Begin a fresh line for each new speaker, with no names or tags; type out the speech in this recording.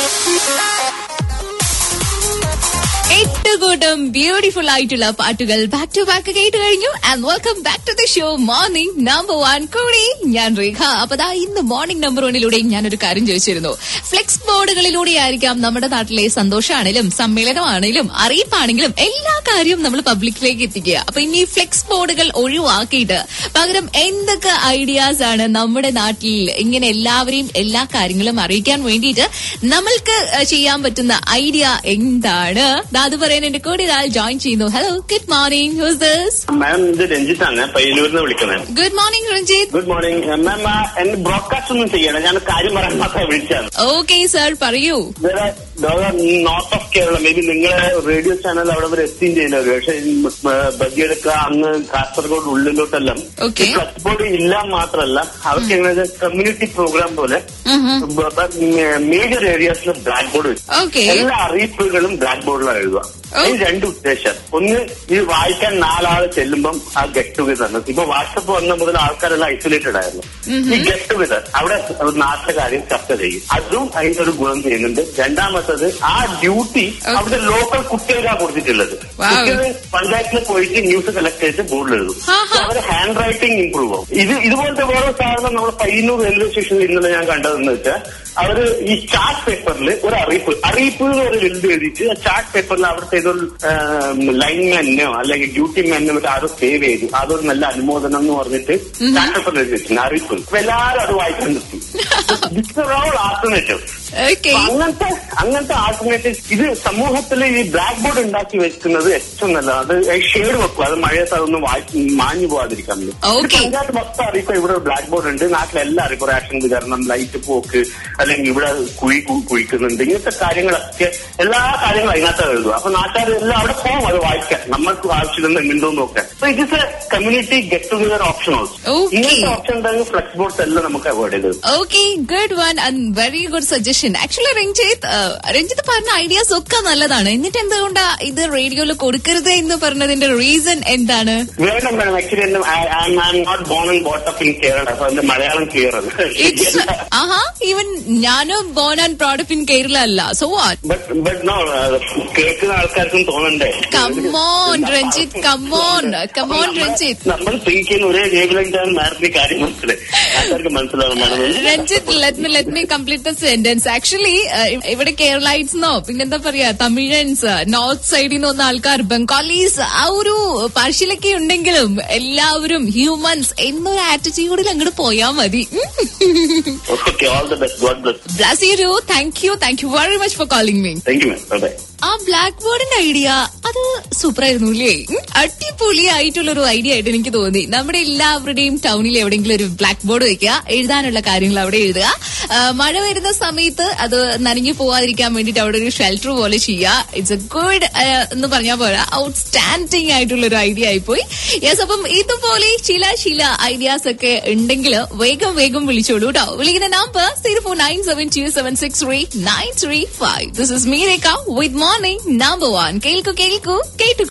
എട്ട് കൂട്ടം ബ്യൂട്ടിഫുൾ ആയിട്ടുള്ള പാട്ടുകൾ ബാക്ക് ടു ബാക്ക് കേട്ട് കഴിഞ്ഞു and welcome back to the show morning number one കൂടി ഞാൻ രേഖ അപ്പൊ ദാ ഇന്ന് മോർണിംഗ് നമ്പർ വണ്ണിലൂടെ ഞാനൊരു കാര്യം ചോദിച്ചിരുന്നു ഫ്ലെക്സ് ബോർഡുകളിലൂടെ ആയിരിക്കാം നമ്മുടെ നാട്ടിലെ സന്തോഷമാണെങ്കിലും സമ്മേളനമാണെങ്കിലും അറിയിപ്പാണെങ്കിലും എല്ലാ കാര്യവും നമ്മൾ പബ്ലിക്കിലേക്ക് എത്തിക്കുക അപ്പൊ ഇനി ഫ്ലെക്സ് ബോർഡുകൾ ഒഴിവാക്കിയിട്ട് പകരം എന്തൊക്കെ ഐഡിയാസ് ആണ് നമ്മുടെ നാട്ടിൽ ഇങ്ങനെ എല്ലാവരെയും എല്ലാ കാര്യങ്ങളും അറിയിക്കാൻ വേണ്ടിയിട്ട് നമ്മൾക്ക് ഏഹ്, ചെയ്യാൻ പറ്റുന്ന ഐഡിയ എന്താണ് ദാ അത് പറയാൻ എന്റെ കൂടെ ഒരാൾ ജോയിൻ ചെയ്യുന്നു hello good morning who's this
ma'am ഇത് രഞ്ജിത്താണ് പയ്യന്നൂരിന്ന് വിളിക്കുന്നത്
good morning Ranjith
good morning ma'am ആ, എന്നെ ബ്രോഡ്കാസ്റ്റ് ഒന്നും ചെയ്യണം ഞാൻ കാര്യം പറയാൻ മാത്രം വിളിച്ചാണ്
ഓക്കെ സർ പറയൂ
north of Kerala maybe നിങ്ങളെ റേഡിയോ ചാനൽ അവിടെ വരെ എത്തിയും ചെയ്യുന്നത് പക്ഷെ ബദിയെടുക്ക അങ്ങ് കാസർഗോഡ് ഉള്ളിലോട്ടെല്ലാം
Okay.
ഫ്ലക്സ് ബോർഡ് ഇല്ല മാത്രമല്ല അവർക്ക് എങ്ങനെ കമ്മ്യൂണിറ്റി പ്രോഗ്രാം പോലെ മേജർ ഏരിയാസിൽ ബ്ലാക്ക് ബോർഡ് വെച്ചു
ഓക്കെ
എല്ലാ അറിയിപ്പുകളും ബ്ലാക്ക് ബോർഡിലാണ് എഴുതുക അതിന് രണ്ട് ഉദ്ദേശം ഒന്ന് ഇത് വായിക്കാൻ നാലാള് ചെല്ലുമ്പം ആ ഗെറ്റ് ടുഗദർ ഇപ്പൊ വാട്സപ്പ് വന്ന മുതൽ ആൾക്കാരെല്ലാം ഐസൊലേറ്റഡ് ആയിരുന്നു ഈ ഗെറ്റ് ടുഗദർ അവിടെ നാട്ടിലെ കാര്യം ചർച്ച ചെയ്യും അതും അതിന്റെ ഒരു ഗുണം ചെയ്യുന്നുണ്ട് രണ്ടാമത്തത് ആ ഡ്യൂട്ടി അവിടെ ലോക്കൽ കുട്ടികൾക്കാണ് കൊടുത്തിട്ടുള്ളത്
Wow.
കുട്ടികൾ പഞ്ചായത്തിൽ പോയിട്ട് ന്യൂസ് കളക്ട് ചെയ്ത് ബോർഡിൽ എഴുതും
ആഹാ.
അവരുടെ ഹാൻഡ് റൈറ്റിംഗ് ഇംപ്രൂവ് ആവും ഇത് ഇതുപോലത്തെ വേറെ സാധനം നമ്മുടെ പയ്യന്നൂർ റെയിൽവേ സ്റ്റേഷനിൽ ഇന്നലെ ഞാൻ കണ്ടതെന്ന് വെച്ചാൽ അവര് ഈ ചാർട്ട് പേപ്പറിൽ ഒരു അറിയിപ്പ് അറിയിപ്പ് എന്ന് ഒരു വലുത് എഴുതിയിട്ട് ആ ചാർട്ട് പേപ്പറിൽ അവിടുത്തെ ഏതൊരു ലൈൻമാനോ അല്ലെങ്കിൽ ഡ്യൂട്ടി മാനോ മറ്റോ ആരോ സേവ് ചെയ്തു അതൊരു നല്ല അനുമോദനം എന്ന് പറഞ്ഞിട്ട് ചാർട്ട് പേപ്പറിൽ എഴുതി വെച്ചിട്ടുണ്ട് അറിയിപ്പ് അപ്പൊ എല്ലാവരും അത് വായിക്കാൻ നിർത്തി ആൾട്ടർനേറ്റീവ്
ഓക്കെ
അങ്ങനത്തെ അങ്ങനത്തെ ആൾട്ടർനേറ്റീവ് ഇത് സമൂഹത്തിൽ ഈ ബ്ലാക്ക് ബോർഡ് ഉണ്ടാക്കി വെക്കുന്നത് ഏറ്റവും നല്ലത് അത് ഷെയ്ഡ് വെക്കുക അത് മഴയത്ത് അതൊന്നും വായി- മാഞ്ഞു പോകാതിരിക്കാൻ വേണ്ടി. ഇത്
Okay.
പഞ്ചായത്ത് മൊത്തം അറിയിപ്പോ ഇവിടെ ബ്ലാക്ക് ബോർഡ് ഉണ്ട് നാട്ടിലെല്ലാം അറിയിപ്പോ റേഷൻ വിതരണം ലൈറ്റ് പോക്ക് അല്ലെങ്കിൽ ഇവിടെ കുഴി കു- കുഴിക്കുന്നുണ്ട് ഇങ്ങനത്തെ കാര്യങ്ങളൊക്കെ എല്ലാ കാര്യങ്ങളും അതിനകത്ത് എഴുതുക അപ്പൊ നാട്ടുകാർ എല്ലാം അവിടെ പോകും അത് വായിക്കാൻ നമ്മൾക്ക് ആവശ്യമില്ലെന്ന് ഉണ്ടോ നോക്കാൻ അപ്പൊ ഇത് is a community get together option also
Okay.
ഇങ്ങനത്തെ ഓപ്ഷൻ ഉണ്ടെങ്കിൽ ഫ്ലെക്സ് ബോർഡ്സ് എല്ലാം നമുക്ക് അവോയ്ഡ് ചെയ്തത്
okay good one and very good suggestion actually Ranjith uh, Ranjith പറഞ്ഞ ഐഡിയാസ് ഒക്കെ നല്ലതാണ് എന്നിട്ട് എന്തുകൊണ്ടാ ഇത് റേഡിയോയിൽ കൊടുക്കരുത് എന്ന് പറഞ്ഞതിന്റെ റീസൺ എന്താണ്
വേണം വേണം ആക്ച്വലി എന്റെ I'm not born and brought up in Kerala അപ്പൊ എന്റെ മലയാളം ക്ലിയർ
ഇറ്റ്സ് ആഹാ ഈവൻ ഞാനും born and product in Kerala അല്ല so what
but but no കേൾക്കുന്ന ആൾക്കാർക്കും തോന്നണ്ടേ
come on Ranjith come on come on Ranjith
നമ്മൾ സ്ത്രീക്കുന്ന ഒരേ ടേബിളിലാണ് നേരത്തെ കാര്യം മനസ്സിലായി ആൾക്കാർക്ക് മനസ്സിലാവും madam
Ranjith let me let me complete the sentence actually ഇവിടെ കേരളൈറ്റ്സ്ന്നോ പിന്നെന്താ പറയാ തമിഴൻസ് നോർത്ത് സൈഡിൽ നിന്ന് വന്ന ആൾക്കാർ ബംഗാളീസ് ആ ഒരു പാർഷ്യലൊക്കെ ഉണ്ടെങ്കിലും എല്ലാവരും ഹ്യൂമൻസ് എന്നൊരു ആറ്റിറ്റ്യൂഡിൽ അങ്ങോട്ട് പോയാ മതി
okay all the best God bless
bless you thank you thank you very much for calling me
thank you ma'am bye
ആ ബ്ലാക്ക് ബോർഡിന്റെ ഐഡിയ അത് സൂപ്പർ ആയിരുന്നു അല്ലേ ഉം, അടിപൊളിയായിട്ടുള്ള ഒരു ഐഡിയ ആയിട്ട് എനിക്ക് തോന്നി നമ്മുടെ എല്ലാവരുടെയും ടൗണിൽ എവിടെയെങ്കിലും ഒരു ബ്ലാക്ക് ബോർഡ് വെക്കുക എഴുതാനുള്ള കാര്യങ്ങൾ അവിടെ എഴുതുക ആ, മഴ വരുന്ന സമയത്ത് അത് നനഞ്ഞു പോവാതിരിക്കാൻ വേണ്ടിയിട്ട് അവിടെ ഒരു ഷെൽട്ടർ പോലെ ചെയ്യുക ഇറ്റ്സ് എ ഗുഡ് എന്ന് പറഞ്ഞാൽ പോരാ ഔട്ട്സ്റ്റാൻഡിങ് ആയിട്ടുള്ള ഒരു ഐഡിയ ആയിപ്പോയി യെസ് അപ്പം ഇതുപോലെ ചില ചില ഐഡിയാസ് ഒക്കെ ഉണ്ടെങ്കിൽ വേഗം വേഗം വിളിച്ചോളൂ കേട്ടോ വിളിക്കുന്ന number zero four nine seven two seven six three nine three five this is me Rekha with morning number one കേൾക്കൂ കേൾക്കൂ കേട്ടു